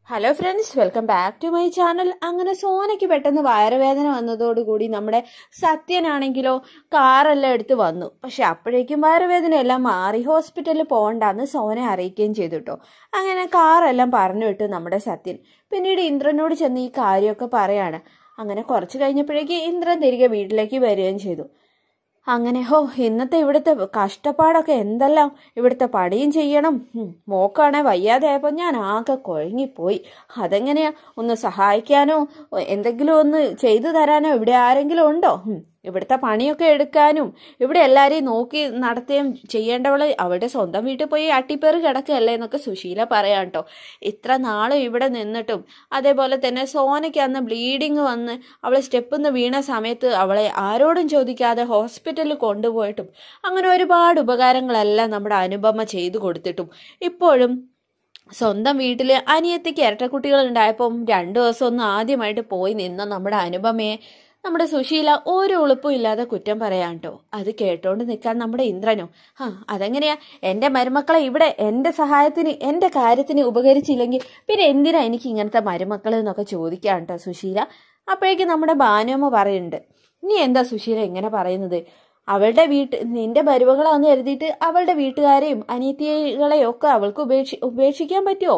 Hello friends welcome back to my channel അങ്ങനെ സോനയ്ക്ക് പെട്ടെന്ന് വയറുവേദന വന്നതോടുകൂടി നമ്മുടെ സത്യനാണെങ്കിലോ കാറെല്ലാം എടുത്ത് വന്നു പക്ഷെ അപ്പോഴേക്കും വയറുവേദന എല്ലാം മാറി ഹോസ്പിറ്റലിൽ പോകണ്ടെന്ന് സോനെ അറിയിക്കുകയും ചെയ്തു കേട്ടോ അങ്ങനെ കാറെല്ലാം പറഞ്ഞു വിട്ടു നമ്മുടെ സത്യൻ പിന്നീട് ഇന്ദ്രനോട് ചെന്ന് ഈ കാര്യമൊക്കെ പറയാണ് അങ്ങനെ കുറച്ച് കഴിഞ്ഞപ്പോഴേക്ക് ഇന്ദ്രൻ തിരികെ വീട്ടിലേക്ക് വരികയും ചെയ്തു അങ്ങനെ ഹോ ഇന്നത്തെ ഇവിടുത്തെ കഷ്ടപ്പാടൊക്കെ എന്തെല്ലാം ഇവിടുത്തെ പണിയും ചെയ്യണം ഉം, മോക്കാണെ വയ്യാതെയായപ്പോൾ ഞാൻ ആകെ കുഴങ്ങിപ്പോയി അതെങ്ങനെയാ ഒന്ന് സഹായിക്കാനോ എന്തെങ്കിലും ഒന്ന് ചെയ്തു തരാനോ ഇവിടെ ആരെങ്കിലും ഉണ്ടോ ഉം, ഇവിടുത്തെ പണിയൊക്കെ എടുക്കാനും ഇവിടെ എല്ലാവരെയും നോക്കി നടത്തുകയും ചെയ്യേണ്ടവള് അവളുടെ സ്വന്തം വീട്ടിൽ പോയി അട്ടിപ്പേറ് കിടക്കുകയല്ലേ എന്നൊക്കെ സുശീല പറയാം കേട്ടോ ഇത്ര നാളും ഇവിടെ നിന്നിട്ടും അതേപോലെ തന്നെ സോനയ്ക്ക് അന്ന് ബ്ലീഡിങ് വന്ന് അവൾ സ്റ്റെപ്പിൽ നിന്ന് വീണ സമയത്ത് അവളെ ആരോടും ചോദിക്കാതെ ഹോസ്പിറ്റലിൽ കൊണ്ടുപോയിട്ടും അങ്ങനെ ഒരുപാട് ഉപകാരങ്ങളെല്ലാം നമ്മുടെ അനുപമ ചെയ്തു കൊടുത്തിട്ടും ഇപ്പോഴും സ്വന്തം വീട്ടിൽ അനിയത്തിക്ക് ഇരട്ടക്കുട്ടികൾ ഉണ്ടായപ്പം രണ്ടു ദിവസം ഒന്ന് ആദ്യമായിട്ട് പോയി നിന്ന നമ്മുടെ അനുപമയെ നമ്മുടെ സുശീല ഒരു ഉളുപ്പും ഇല്ലാതെ കുറ്റം പറയാൻ കേട്ടോ അത് കേട്ടോണ്ട് നിൽക്കാൻ നമ്മുടെ ഇന്ദ്രനോ ആ അതെങ്ങനെയാ എൻ്റെ മരുമക്കളെ ഇവിടെ എൻ്റെ സഹായത്തിന് എൻ്റെ കാര്യത്തിന് ഉപകരിച്ചില്ലെങ്കിൽ പിന്നെ എന്തിനാ എനിക്ക് ഇങ്ങനത്തെ മരുമക്കൾ എന്നൊക്കെ ചോദിക്കാം കേട്ടോ സുശീല അപ്പോഴേക്കും നമ്മുടെ ഭാനുമ്മ പറയുന്നുണ്ട് നീ എന്താ സുശീല ഇങ്ങനെ പറയുന്നത് അവളുടെ വീട്ട് നിന്റെ മരുമകളാന്ന് കരുതിയിട്ട് അവളുടെ വീട്ടുകാരെയും അനിയത്തികളെയും ഒക്കെ അവൾക്ക് ഉപേക്ഷി ഉപേക്ഷിക്കാൻ പറ്റുമോ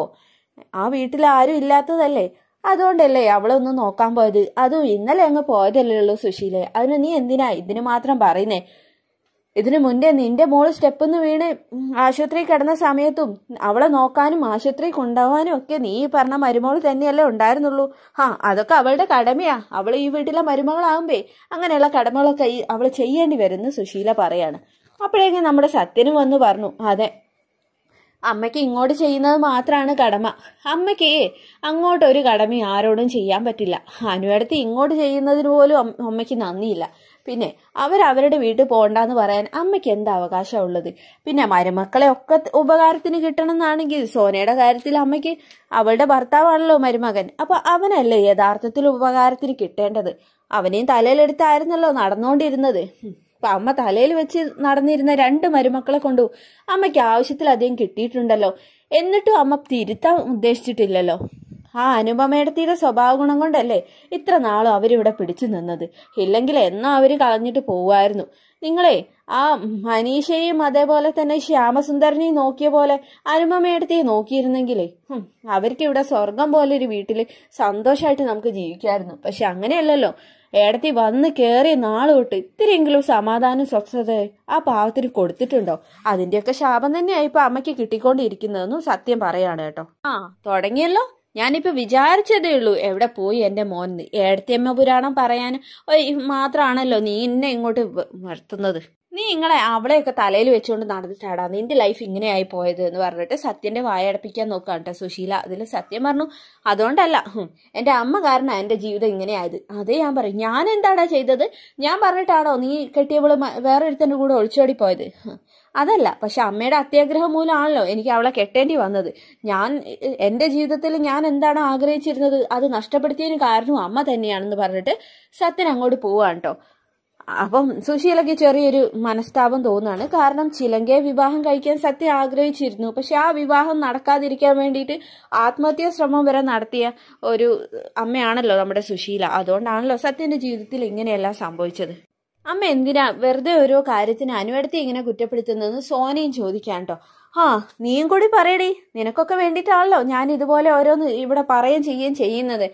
ആ വീട്ടിൽ ആരും ഇല്ലാത്തതല്ലേ അതുകൊണ്ടല്ലേ അവളൊന്ന് നോക്കാൻ പോയത് അതും ഇന്നലെ അങ്ങ് പോയതല്ലേ ഉള്ളൂ സുശീലെ അതിന് നീ എന്തിനാ ഇതിന് മാത്രം പറയുന്നേ ഇതിനു മുന്നേ നിന്റെ മോള് സ്റ്റെപ്പിന്ന് വീണ് ഉം, ആശുപത്രിയിൽ കിടന്ന സമയത്തും അവളെ നോക്കാനും ആശുപത്രി കൊണ്ടുപോകാനും ഒക്കെ നീ ഈ പറഞ്ഞ മരുമോൾ തന്നെയല്ലേ ഉണ്ടായിരുന്നുള്ളൂ ആ അതൊക്കെ അവളുടെ കടമയാ അവൾ ഈ വീട്ടിലെ മരുമകളാകുമ്പേ അങ്ങനെയുള്ള കടമകളൊക്കെ ഈ അവൾ ചെയ്യേണ്ടി വരുമെന്ന് സുശീല പറയാണ് അപ്പോഴേക്കും നമ്മുടെ സത്യനും വന്ന് പറഞ്ഞു അതെ അമ്മയ്ക്ക് ഇങ്ങോട്ട് ചെയ്യുന്നത് മാത്രമാണ് കടമ അമ്മയ്ക്ക് അങ്ങോട്ട് ഒരു കടമയും ആരോടും ചെയ്യാൻ പറ്റില്ല അനുവടുത്ത് ഇങ്ങോട്ട് ചെയ്യുന്നതിന് പോലും അം- അമ്മയ്ക്ക് നന്ദിയില്ല പിന്നെ അവരവരുടെ വീട്ടിൽ പോകണ്ടെന്ന് പറയാൻ അമ്മയ്ക്ക് എന്ത് അവകാശം ഉള്ളത് പിന്നെ മരുമക്കളെ ഒക്കെ ത- ഉപകാരത്തിന് കിട്ടണം എന്നാണെങ്കിൽ സോനയുടെ കാര്യത്തിൽ അമ്മയ്ക്ക് അവളുടെ ഭർത്താവാണല്ലോ മരുമകൻ അപ്പൊ അവനല്ലേ യഥാർത്ഥത്തിൽ ഉപകാരത്തിന് കിട്ടേണ്ടത് അവനെയും തലയിലെടുത്തായിരുന്നല്ലോ നടന്നുകൊണ്ടിരുന്നത് ഉം. അപ്പൊ അമ്മ തലയിൽ വെച്ച് നടന്നിരുന്ന രണ്ട് മരുമക്കളെ കൊണ്ടു അമ്മയ്ക്ക് ആവശ്യത്തിലധികം കിട്ടിയിട്ടുണ്ടല്ലോ എന്നിട്ടും അമ്മ തിരുത്താൻ ഉദ്ദേശിച്ചിട്ടില്ലല്ലോ ആ അനുപമയുടെ സ്വഭാവ ഗുണം കൊണ്ടല്ലേ ഇത്ര നാളും അവരിവിടെ പിടിച്ചു നിന്നത് ഇല്ലെങ്കിൽ എന്നാ അവര് കളഞ്ഞിട്ട് പോവായിരുന്നു നിങ്ങളെ ആ മനീഷയെയും അതേപോലെ തന്നെ ശ്യാമസുന്ദരനെയും നോക്കിയ പോലെ അനുപമയെടുത്തേയും നോക്കിയിരുന്നെങ്കിലേ ഹും, അവർക്ക് ഇവിടെ സ്വർഗം പോലെ ഒരു വീട്ടില് സന്തോഷമായിട്ട് നമുക്ക് ജീവിക്കായിരുന്നു പക്ഷെ അങ്ങനെയല്ലല്ലോ ഏടത്തി വന്ന് കയറിയ നാള് തൊട്ട് ഇത്തിരിയെങ്കിലും സമാധാനം സ്വസ്ഥത ആ പാവത്തിന് കൊടുത്തിട്ടുണ്ടോ അതിന്റെയൊക്കെ ശാപം തന്നെയായി ഇപ്പൊ അമ്മയ്ക്ക് കിട്ടിക്കൊണ്ടിരിക്കുന്നതെന്നും സത്യം പറയാണ് കേട്ടോ ആ തുടങ്ങിയല്ലോ ഞാനിപ്പോ വിചാരിച്ചതേ ഉള്ളൂ എവിടെ പോയി എന്റെ മോൻ ഏടത്തിയമ്മ പുരാണം പറയാൻ മാത്രമാണല്ലോ നീ എന്നെ ഇങ്ങോട്ട് വ- വരുത്തുന്നത് നീ ഇങ്ങളെ അവളെയൊക്കെ തലയിൽ വെച്ചുകൊണ്ട് നടന്നിട്ടാടാ നിന്റെ ലൈഫ് ഇങ്ങനെയായി പോയത് എന്ന് പറഞ്ഞിട്ട് സത്യന്റെ വായടപ്പിക്കാൻ നോക്കാം കേട്ടോ സുശീല അതിൽ സത്യം പറഞ്ഞു അതുകൊണ്ടല്ല ഹും, എന്റെ അമ്മ കാരണം എന്റെ ജീവിതം ഇങ്ങനെയായത് അതേ ഞാൻ പറയും ഞാൻ എന്താടാ ചെയ്തത് ഞാൻ പറഞ്ഞിട്ടാണോ നീ കെട്ടിയവള് മ- വേറൊരുത്തന്റെ കൂടെ ഒളിച്ചോടി പോയത് ഹും. അതല്ല പക്ഷെ അമ്മയുടെ അത്യാഗ്രഹം മൂലമാണല്ലോ എനിക്ക് അവളെ കെട്ടേണ്ടി വന്നത് ഞാൻ എ- എന്റെ ജീവിതത്തിൽ ഞാൻ എന്താണോ ആഗ്രഹിച്ചിരുന്നത് അത് നഷ്ടപ്പെടുത്തിയതിന് കാരണം അമ്മ തന്നെയാണെന്ന് പറഞ്ഞിട്ട് സത്യൻ അങ്ങോട്ട് പോവാണ് കേട്ടോ അപ്പം സുശീലയ്ക്ക് ചെറിയൊരു മനസ്താപം തോന്നുകയാണ് കാരണം ചിലങ്കയെ വിവാഹം കഴിക്കാൻ സത്യ ആഗ്രഹിച്ചിരുന്നു പക്ഷെ ആ വിവാഹം നടക്കാതിരിക്കാൻ വേണ്ടിയിട്ട് ആത്മഹത്യാ ശ്രമം വരെ നടത്തിയ ഒരു അമ്മയാണല്ലോ നമ്മുടെ സുശീല അതുകൊണ്ടാണല്ലോ സത്യന്റെ ജീവിതത്തിൽ ഇങ്ങനെയെല്ലാം സംഭവിച്ചത് അമ്മ എന്തിനാ വെറുതെ ഓരോ കാര്യത്തിന് അനുവടുത്തി ഇങ്ങനെ കുറ്റപ്പെടുത്തുന്നതെന്ന് സോനയും ചോദിക്കാൻ കേട്ടോ ആ നീയും കൂടി പറയടി നിനക്കൊക്കെ വേണ്ടിയിട്ടാണല്ലോ ഞാൻ ഇതുപോലെ ഓരോന്ന് ഇവിടെ പറയുകയും ചെയ്യുകയും ചെയ്യുന്നത്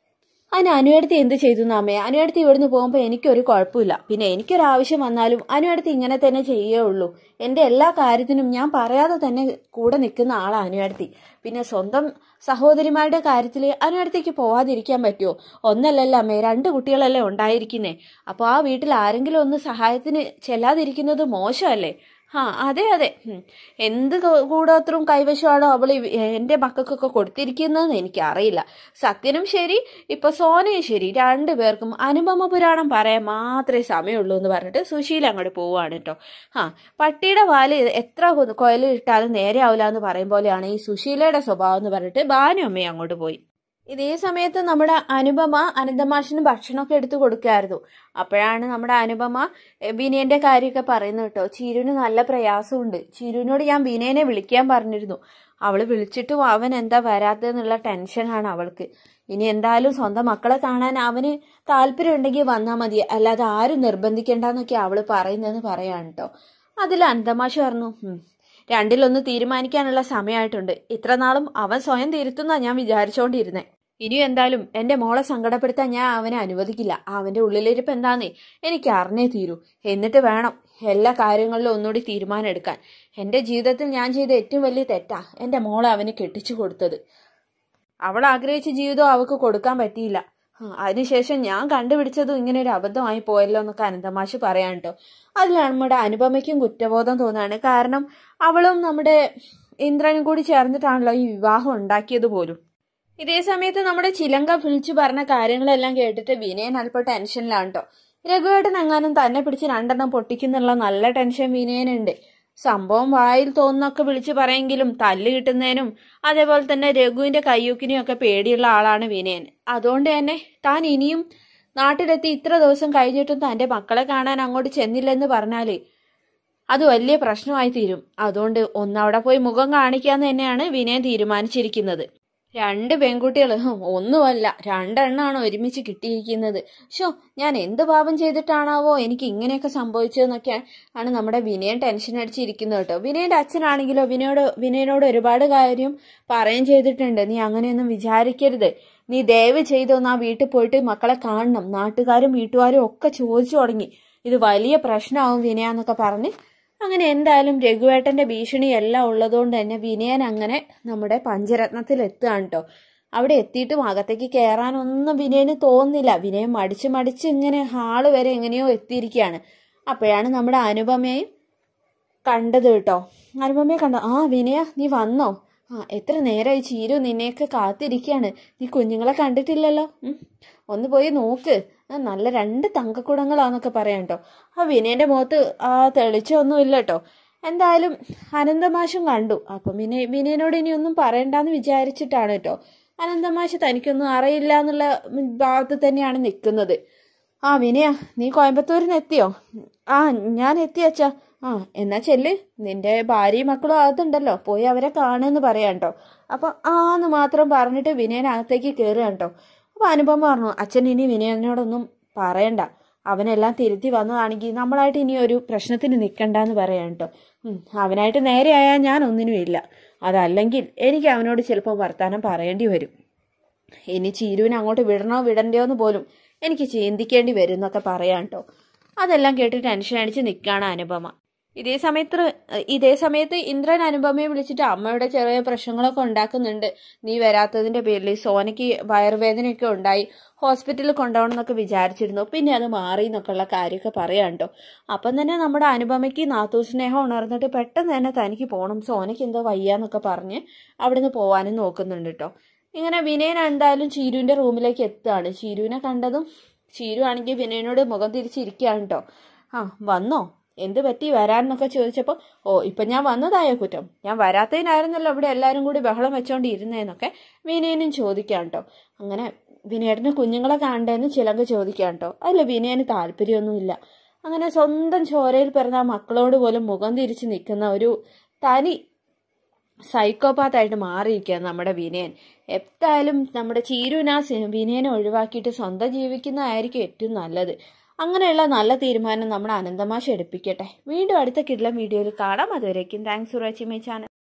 അതിന് അനുവടുത്തി എന്ത് ചെയ്തു അമ്മേ അനുവടുത്തി ഇവിടുന്ന് പോകുമ്പോൾ എനിക്കൊരു കുഴപ്പമില്ല പിന്നെ എനിക്കൊരു ആവശ്യം വന്നാലും അനുവടുത്തി ഇങ്ങനെ തന്നെ ചെയ്യുകയുള്ളൂ എൻ്റെ എല്ലാ കാര്യത്തിനും ഞാൻ പറയാതെ തന്നെ കൂടെ നിൽക്കുന്ന ആളാണ് അനുവടുത്തി പിന്നെ സ്വന്തം സഹോദരിമാരുടെ കാര്യത്തിൽ അനുവടുത്തേക്ക് പോവാതിരിക്കാൻ പറ്റുമോ ഒന്നല്ലല്ലോ അമ്മേ രണ്ട് കുട്ടികളല്ലേ ഉണ്ടായിരിക്കുന്നേ അപ്പോൾ ആ വീട്ടിൽ ആരെങ്കിലും ഒന്ന് സഹായത്തിന് ചെല്ലാതിരിക്കുന്നത് മോശമല്ലേ ആ അതെ അതെ ഉം. എന്ത് ക- കൂടോത്രവും കൈവശമാണോ അവൾ എൻ്റെ മക്കൾക്കൊക്കെ കൊടുത്തിരിക്കുന്നതെന്ന് എനിക്കറിയില്ല സത്യനും ശരി ഇപ്പൊ സോനയും ശരി രണ്ടുപേർക്കും അനുപമ പുരാണം പറയാൻ മാത്രമേ സമയമുള്ളൂ എന്ന് പറഞ്ഞിട്ട് സുശീല അങ്ങോട്ട് പോവാണ് കേട്ടോ ആ പട്ടിയുടെ വാല് എത്ര കൊയലിട്ടാലും നേരെ ആവില്ല എന്ന് പറയും പോലെയാണ് ഈ സുശീലയുടെ സ്വഭാവം എന്ന് പറഞ്ഞിട്ട് ഭാനു അമ്മയും അങ്ങോട്ട് പോയി ഇതേ സമയത്ത് നമ്മുടെ അനുപമ അനന്തമാഷിന് ഭക്ഷണമൊക്കെ എടുത്തു കൊടുക്കായിരുന്നു അപ്പോഴാണ് നമ്മുടെ അനുപമ എ, വിനയന്റെ കാര്യമൊക്കെ പറയുന്നത് കേട്ടോ ചീരുവിന് നല്ല പ്രയാസമുണ്ട് ചീരുവിനോട് ഞാൻ വിനയനെ വിളിക്കാൻ പറഞ്ഞിരുന്നു അവള് വിളിച്ചിട്ടും അവൻ എന്താ വരാത്തെന്നുള്ള ടെൻഷനാണ് അവൾക്ക് ഇനി എന്തായാലും സ്വന്തം മക്കളെ കാണാൻ അവന് താല്പര്യം ഉണ്ടെങ്കിൽ വന്നാൽ മതി അല്ലാതെ ആരും നിർബന്ധിക്കേണ്ടെന്നൊക്കെ അവള് പറയുന്നതെന്ന് പറയാണ് കേട്ടോ അതിൽ അനന്തമാഷ് പറഞ്ഞു "ഉം, രണ്ടിലൊന്ന് തീരുമാനിക്കാനുള്ള സമയമായിട്ടുണ്ട് ഇത്ര നാളും അവൻ സ്വയം തിരുത്തുന്ന ഞാൻ വിചാരിച്ചോണ്ടിരുന്നേ ഇനിയും എന്തായാലും എന്റെ മോളെ സങ്കടപ്പെടുത്താൻ ഞാൻ അവനെ അനുവദിക്കില്ല അവന്റെ ഉള്ളിലിരിപ്പ് എന്താന്നേ എനിക്ക് അറിഞ്ഞേ തീരൂ എന്നിട്ട് വേണം എല്ലാ കാര്യങ്ങളിലും ഒന്നുകൂടി തീരുമാനം എടുക്കാൻ എന്റെ ജീവിതത്തിൽ ഞാൻ ചെയ്ത ഏറ്റവും വലിയ തെറ്റാ എന്റെ മോളെ അവന് കെട്ടിച്ചു കൊടുത്തത് അവൾ ആഗ്രഹിച്ച ജീവിതം അവൾക്ക് കൊടുക്കാൻ പറ്റിയില്ല ആ, അതിനുശേഷം ഞാൻ കണ്ടുപിടിച്ചതും ഇങ്ങനെ ഒരു അബദ്ധമായി പോയല്ലോ എന്നൊക്കെ അനന്തമാഷ് പറയാൻ കേട്ടോ അതിൽ നമ്മുടെ അനുപമയ്ക്കും കുറ്റബോധം തോന്നാണ് കാരണം അവളും നമ്മുടെ ഇന്ദ്രനും കൂടി ചേർന്നിട്ടാണല്ലോ ഈ വിവാഹം ഉണ്ടാക്കിയത് പോലും ഇതേ സമയത്ത് നമ്മുടെ ചിലങ്ക വിളിച്ചു പറഞ്ഞ കാര്യങ്ങളെല്ലാം കേട്ടിട്ട് വിനയൻ അല്പം ടെൻഷനിലാണ് കേട്ടോ രഘുവേട്ടൻ എങ്ങാനും തന്നെ പിടിച്ച് രണ്ടെണ്ണം പൊട്ടിക്കുന്നുള്ള നല്ല ടെൻഷൻ വിനയനുണ്ട് സംഭവം വായിൽ തോന്നുന്നൊക്കെ വിളിച്ചു പറയെങ്കിലും തല്ല് കിട്ടുന്നതിനും അതേപോലെ തന്നെ രഘുവിന്റെ കയ്യൂക്കിനും ഒക്കെ പേടിയുള്ള ആളാണ് വിനയൻ അതുകൊണ്ട് തന്നെ താൻ ഇനിയും നാട്ടിലെത്തി ഇത്ര ദിവസം കഴിഞ്ഞിട്ടും തന്റെ മക്കളെ കാണാൻ അങ്ങോട്ട് ചെന്നില്ലെന്ന് പറഞ്ഞാലേ അത് വലിയ പ്രശ്നമായി തീരും അതുകൊണ്ട് ഒന്നവിടെ പോയി മുഖം കാണിക്കാന്ന് തന്നെയാണ് വിനയൻ തീരുമാനിച്ചിരിക്കുന്നത് രണ്ട് പെൺകുട്ടികൾ ഒന്നുമല്ല രണ്ടെണ്ണമാണ് ഒരുമിച്ച് കിട്ടിയിരിക്കുന്നത് ഷോ ഞാൻ എന്ത് പാപം ചെയ്തിട്ടാണാവോ എനിക്ക് ഇങ്ങനെയൊക്കെ സംഭവിച്ചതെന്നൊക്കെ ആണ് നമ്മുടെ വിനയൻ ടെൻഷൻ അടിച്ചിരിക്കുന്നത് കേട്ടോ വിനയന്റെ അച്ഛനാണെങ്കിലോ വിനയോട് വിനയനോട് ഒരുപാട് കാര്യം പറയുകയും ചെയ്തിട്ടുണ്ട് നീ അങ്ങനെയൊന്നും വിചാരിക്കരുത് നീ ദയവ് ചെയ്തൊന്ന് ആ വീട്ടിൽ പോയിട്ട് മക്കളെ കാണണം നാട്ടുകാരും വീട്ടുകാരും ഒക്കെ ചോദിച്ചു തുടങ്ങി ഇത് വലിയ പ്രശ്നമാവും വിനയാന്നൊക്കെ പറഞ്ഞ് അങ്ങനെ എന്തായാലും രഘുവേട്ടന്റെ ഭീഷണി എല്ലാം ഉള്ളതുകൊണ്ട് തന്നെ വിനയൻ അങ്ങനെ നമ്മുടെ പഞ്ചരത്നത്തിൽ എത്തുകയാണ് കേട്ടോ അവിടെ എത്തിയിട്ടും അകത്തേക്ക് കയറാനൊന്നും വിനയന് തോന്നുന്നില്ല വിനയൻ മടിച്ച് മടിച്ച് ഇങ്ങനെ ഹാള് വരെ എങ്ങനെയോ എത്തിയിരിക്കുകയാണ് അപ്പോഴാണ് നമ്മുടെ അനുപമയും കണ്ടത് കേട്ടോ അനുപമയെ കണ്ടോ ആ വിനയ നീ വന്നോ ആ എത്ര നേരമായി ചീരു നിന്നെയൊക്കെ കാത്തിരിക്കുകയാണ് നീ കുഞ്ഞുങ്ങളെ കണ്ടിട്ടില്ലല്ലോ ഉം. ഒന്ന് പോയി നോക്ക് ആ നല്ല രണ്ട് തങ്കക്കുടങ്ങളാന്നൊക്കെ പറയാം കേട്ടോ ആ വിനയന്റെ മുഖത്ത് ആ തെളിച്ചൊന്നും ഇല്ല കേട്ടോ എന്തായാലും അനന്തമാഷും കണ്ടു അപ്പം പിന്നെ വിനയനോട് ഇനി ഒന്നും പറയണ്ടെന്ന് വിചാരിച്ചിട്ടാണ് കേട്ടോ അനന്തമാഷ് തനിക്കൊന്നും അറിയില്ല എന്നുള്ള ഭാഗത്ത് തന്നെയാണ് നിൽക്കുന്നത് ആ വിനയ നീ കോയമ്പത്തൂരിന് എത്തിയോ ആ ഞാൻ എത്തി അച്ഛാ ആ എന്നാ ചെല്ല് നിന്റെ ഭാര്യയും മക്കളും അകത്തുണ്ടല്ലോ പോയി അവരെ കാണുമെന്ന് പറയാം കേട്ടോ അപ്പൊ ആന്ന് മാത്രം പറഞ്ഞിട്ട് വിനയൻ അകത്തേക്ക് കയറുക കേട്ടോ അപ്പൊ അനുപമ പറഞ്ഞു അച്ഛൻ ഇനി വിനയനോടൊന്നും പറയണ്ട അവനെല്ലാം തിരുത്തി വന്നതാണെങ്കിൽ നമ്മളായിട്ട് ഇനി ഒരു പ്രശ്നത്തിന് നിൽക്കണ്ടെന്ന് പറയാം കേട്ടോ ഉം, അവനായിട്ട് നേരെയായാൽ ഞാൻ ഒന്നിനും ഇല്ല അതല്ലെങ്കിൽ എനിക്ക് അവനോട് ചിലപ്പോൾ വർത്താനം പറയേണ്ടി വരും ഇനി ചീരുവിനെ അങ്ങോട്ട് വിടണോ വിടണ്ടയോ എന്ന് പോലും എനിക്ക് ചിന്തിക്കേണ്ടി വരും എന്നൊക്കെ പറയാം കേട്ടോ അതെല്ലാം കേട്ട് ടെൻഷൻ അടിച്ച് നിൽക്കുകയാണ് അനുപമ ഇതേ സമയത്ത് ഇതേ സമയത്ത് ഇന്ദ്രൻ അനുപമയെ വിളിച്ചിട്ട് അമ്മയുടെ ചെറിയ പ്രശ്നങ്ങളൊക്കെ ഉണ്ടാക്കുന്നുണ്ട് നീ വരാത്തതിന്റെ പേരിൽ സോനയ്ക്ക് വയറുവേദനയൊക്കെ ഉണ്ടായി ഹോസ്പിറ്റലിൽ കൊണ്ടുപോകണം എന്നൊക്കെ വിചാരിച്ചിരുന്നു പിന്നെ അത് മാറി എന്നൊക്കെയുള്ള കാര്യമൊക്കെ പറയാം കേട്ടോ അപ്പം തന്നെ നമ്മുടെ അനുപമയ്ക്ക് നാത്തൂ സ്നേഹം ഉണർന്നിട്ട് പെട്ടെന്ന് തന്നെ തനിക്ക് പോകണം സോനയ്ക്ക് എന്തോ വയ്യാന്നൊക്കെ പറഞ്ഞ് അവിടുന്ന് പോവാനും നോക്കുന്നുണ്ട് കേട്ടോ ഇങ്ങനെ വിനയൻ എന്തായാലും ചീരുവിന്റെ റൂമിലേക്ക് എത്തുകയാണ് ചീരുവിനെ കണ്ടതും ചീരു ആണെങ്കിൽ വിനയനോട് മുഖം തിരിച്ചിരിക്കുകയാണ് കേട്ടോ ആ വന്നോ എന്ത് പറ്റി വരാനെന്നൊക്കെ ചോദിച്ചപ്പോൾ ഓ ഇപ്പൊ ഞാൻ വന്നതായ കുറ്റം ഞാൻ വരാത്തതിനായിരുന്നല്ലോ ഇവിടെ എല്ലാവരും കൂടി ബഹളം വെച്ചോണ്ട് ഇരുന്നേന്നൊക്കെ വിനയനും ചോദിക്കാം കേട്ടോ അങ്ങനെ വിനയേട്ടന് കുഞ്ഞുങ്ങളെ കാണണ്ടേന്ന് ചിലങ്ക് ചോദിക്കാം കേട്ടോ അതിൽ വിനയന് താല്പര്യമൊന്നുമില്ല അങ്ങനെ സ്വന്തം ചോരയിൽ പിറന്ന ആ മക്കളോട് പോലും മുഖം തിരിച്ച് നിൽക്കുന്ന ഒരു തനി സൈക്കോപാത്തായിട്ട് മാറിയിരിക്കുക നമ്മുടെ വിനയൻ എന്തായാലും നമ്മുടെ ചീരുവിന് ആ സി- വിനയനെ ഒഴിവാക്കിയിട്ട് സ്വന്തം ജീവിക്കുന്നതായിരിക്കും ഏറ്റവും നല്ലത് അങ്ങനെയുള്ള നല്ല തീരുമാനം നമ്മുടെ അനന്തമാശ എടുപ്പിക്കട്ടെ വീണ്ടും അടുത്ത കിഡ്ലം വീഡിയോയിൽ കാണാം അതുവരേക്കും thanks for watching my channel